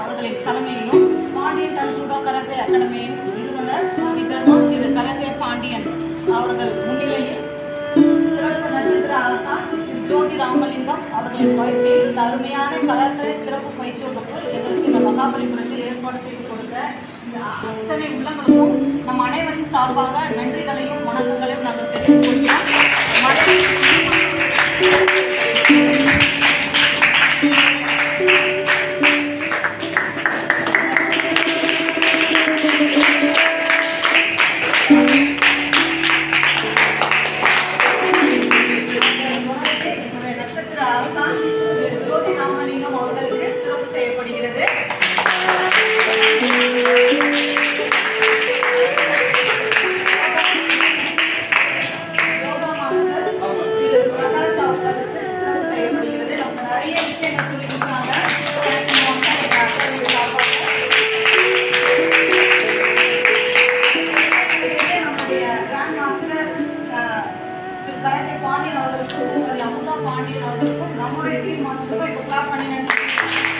அவர்களின் தலைமையிலும் பாண்டியன் டன் சுடோ கராத்தே அகாடமியின் நிறுவனர் விதர்மா திரு கராத்தே பாண்டியன் அவர்கள் முன்னிலையில் சிறப்பு நட்சத்திர ஆசான் திரு ஜோதி ராமலிங்கம் அவர்களின் பயிற்சியில் இந்த அருமையான கராத்தே சிறப்பு பயிற்சி வகுப்பு எங்களுக்கு இந்த மகாபலிபுரத்தில் ஏற்பாடு செய்து கொடுத்த இந்த அத்தனை உள்ளங்களுக்கும் நம் அனைவரின் சார்பாக நன்றிகளையும் வணக்கங்களையும் நாங்கள் தெரிவித்துக் கொள்கிறோம் மற்ற- என்னுடைய நட்சத்திர ஆசான் திரு ஜோதி ராமலிங்கம் அவர்களுக்கு சிறப்பு செய்யப்படுகிறது யோகா மாஸ்டர் திரு பிரகாஷ் அவர்களுக்கு சிறப்பு செய்யப்படுகிறது நமக்கு நிறைய விஷயங்கள் சொல்லி கொடுத்தாங்க எனக்கு மொத்தம் எங்க அக்காவுடைய சார்பாக நம்முடைய கிராண்ட் மாஸ்டர் அஹ், திரு கராத்தே பாண்டியன் அவர்களுக்கும் திருமதி அமுதா பாண்டியன் அவர்களுக்கும் நம்முடைய டீம் மாஸ்டருக்கும் இப்போ கிளாப் பண்ணி நன்றி